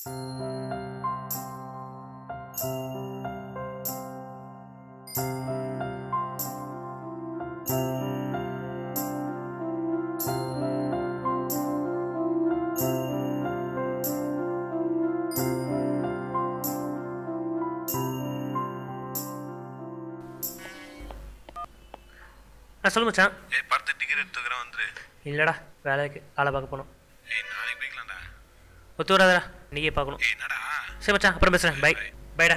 ஆ சொல்லு மச்சான் ஏய் படத்து டிக்கெட் எடுத்துக்கிறேன் வந்துரு இல்லைடா வேலைக்கு ஆளை பார்க்க போகணும் ஏய் நாளைக்கு போய்க்கலாம்டா ஒத்து வராதடா இன்றைக்கே பார்க்கணும் ஏய் என்னடா சரி மச்சான் அப்புறம் பேசுகிறேன் பை பைடா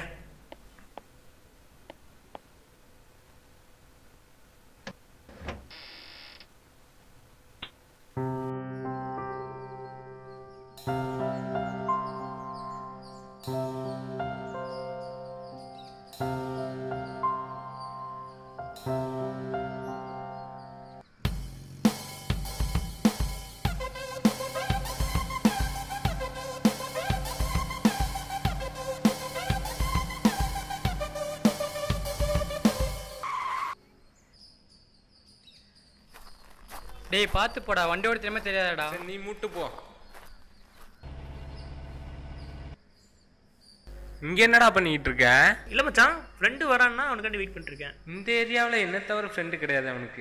டேய் பார்த்து போடா வண்டியோட திறமை தெரியாதடா சரி, நீ மூட்டு போ இங்க என்னடா பண்ணிட்டு இருக்க இல்லை மச்சான் ஃப்ரெண்டு வரான்னா அவனுக்காண்டி வெயிட் பண்ணிருக்கேன் இந்த ஏரியாவில் என்ன தவிர ஃப்ரெண்டு கிடையாது அவனுக்கு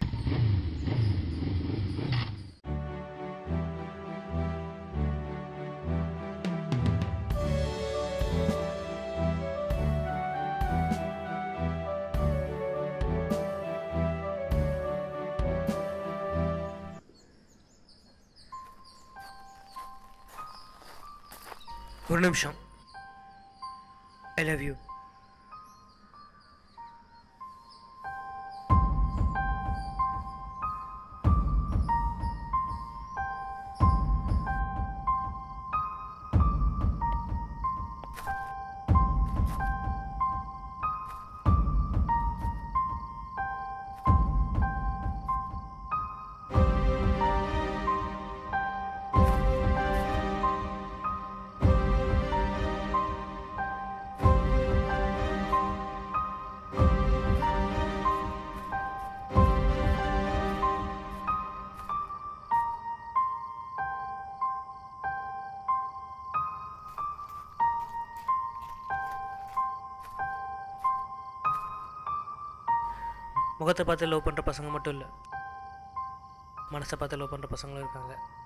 ஒரு நிமிஷம் ஐ லவ் யூ முகத்தை பார்த்து லவ் பண்ணுற பசங்க மட்டும் இல்லை மனசை பார்த்து லவ் பண்ணுற பசங்களும் இருக்காங்க